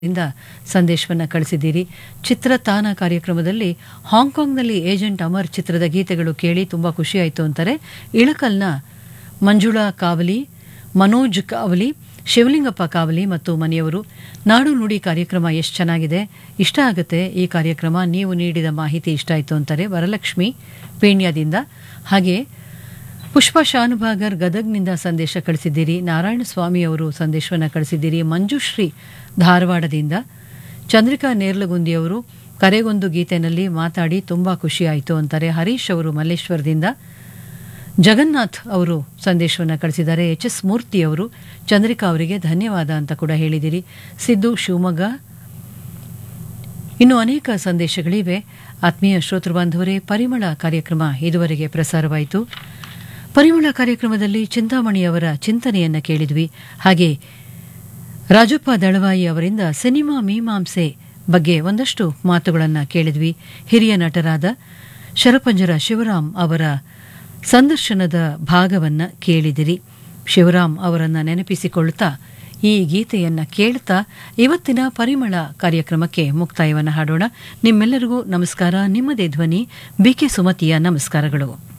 ಇಂದ ಸಂದೇಶವನ್ನು ಕಳಿಸಿದ್ದೀರಿ ಚಿತ್ರತಾನ ಕಾರ್ಯಕ್ರಮದಲ್ಲಿ ಹಾಂಗ್ಕಾಂಗ್ನಲ್ಲಿ ಏಜೆಂಟ್ ಅಮರ್ ಚಿತ್ರದ ಗೀತೆಗಳು ಕೇಳಿ ತುಂಬ ಖುಷಿಯಾಯಿತು ಅಂತಾರೆ ಇಳಕಲ್ನ ಮಂಜುಳಾ ಕಾವಲಿ ಮನೋಜ್ ಕಾವಲಿ ಶಿವಲಿಂಗಪ್ಪ ಕಾವಲಿ ಮತ್ತು ಮನೆಯವರು ನಾಡು ನುಡಿ ಕಾರ್ಯಕ್ರಮ ಎಷ್ಟು ಚೆನ್ನಾಗಿದೆ ಇಷ್ಟ ಆಗುತ್ತೆ ಈ ಕಾರ್ಯಕ್ರಮ ನೀವು ನೀಡಿದ ಮಾಹಿತಿ ಇಷ್ಟ ಆಯಿತು ಅಂತಾರೆ ವರಲಕ್ಷ್ಮಿ ಪೇಣ್ಯದಿಂದ ಹಾಗೆ ಪುಷ್ಪ ಶಾನುಭಾಗರ್ ಗದಗ್ನಿಂದ ಸಂದೇಶ ಕಳಿಸಿದ್ದೀರಿ ನಾರಾಯಣ ಸ್ವಾಮಿ ಅವರು ಸಂದೇಶವನ್ನು ಕಳಿಸಿದ್ದೀರಿ ಮಂಜುಶ್ರೀ ಧಾರವಾಡದಿಂದ ಚಂದ್ರಿಕಾ ನೇರ್ಲಗುಂದಿಯವರು ಕರೆಗೊಂದು ಗೀತೆನಲ್ಲಿ ಮಾತಾಡಿ ತುಂಬ ಖುಷಿಯಾಯಿತು ಅಂತಾರೆ ಹರೀಶ್ ಅವರು ಮಲ್ಲೇಶ್ವರದಿಂದ ಜಗನ್ನಾಥ್ ಅವರು ಸಂದೇಶವನ್ನು ಕಳಿಸಿದ್ದಾರೆ ಎಚ್ ಎಸ್ ಮೂರ್ತಿ ಅವರು ಚಂದ್ರಿಕಾ ಅವರಿಗೆ ಧನ್ಯವಾದ ಅಂತ ಕೂಡ ಹೇಳಿದಿರಿ ಸಿದ್ದು ಶಿವಮೊಗ್ಗ ಇನ್ನು ಅನೇಕ ಸಂದೇಶಗಳಿವೆ ಆತ್ಮೀಯ ಶ್ರೋತೃ ಬಾಂಧವರೇ ಪರಿಮಳ ಕಾರ್ಯಕ್ರಮ ಇದುವರೆಗೆ ಪ್ರಸಾರವಾಯಿತು ಪರಿಮಳ ಕಾರ್ಯಕ್ರಮದಲ್ಲಿ ಚಿಂತಾಮಣಿಯವರ ಚಿಂತನೆಯನ್ನು ಕೇಳಿದ್ವಿ ಹಾಗೆ ರಾಜಪ್ಪ ದಳವಾಯಿ ಅವರಿಂದ ಸಿನಿಮಾ ಮೀಮಾಂಸೆ ಬಗ್ಗೆ ಒಂದಷ್ಟು ಮಾತುಗಳನ್ನು ಕೇಳಿದ್ವಿ ಹಿರಿಯ ನಟರಾದ ಶರಪಂಜರ ಶಿವರಾಮ್ ಅವರ ಸಂದರ್ಶನದ ಭಾಗವನ್ನು ಕೇಳಿದಿರಿ ಶಿವರಾಮ್ ಅವರನ್ನು ನೆನಪಿಸಿಕೊಳ್ತಾ ಈ ಗೀತೆಯನ್ನು ಕೇಳ್ತಾ ಇವತ್ತಿನ ಪರಿಮಳ ಕಾರ್ಯಕ್ರಮಕ್ಕೆ ಮುಕ್ತಾಯವನ್ನು ಹಾಡೋಣ ನಿಮ್ಮೆಲ್ಲರಿಗೂ ನಮಸ್ಕಾರ ನಿಮ್ಮದೇ ಧ್ವನಿ ಬಿಕೆ ಸುಮತಿಯ ನಮಸ್ಕಾರಗಳು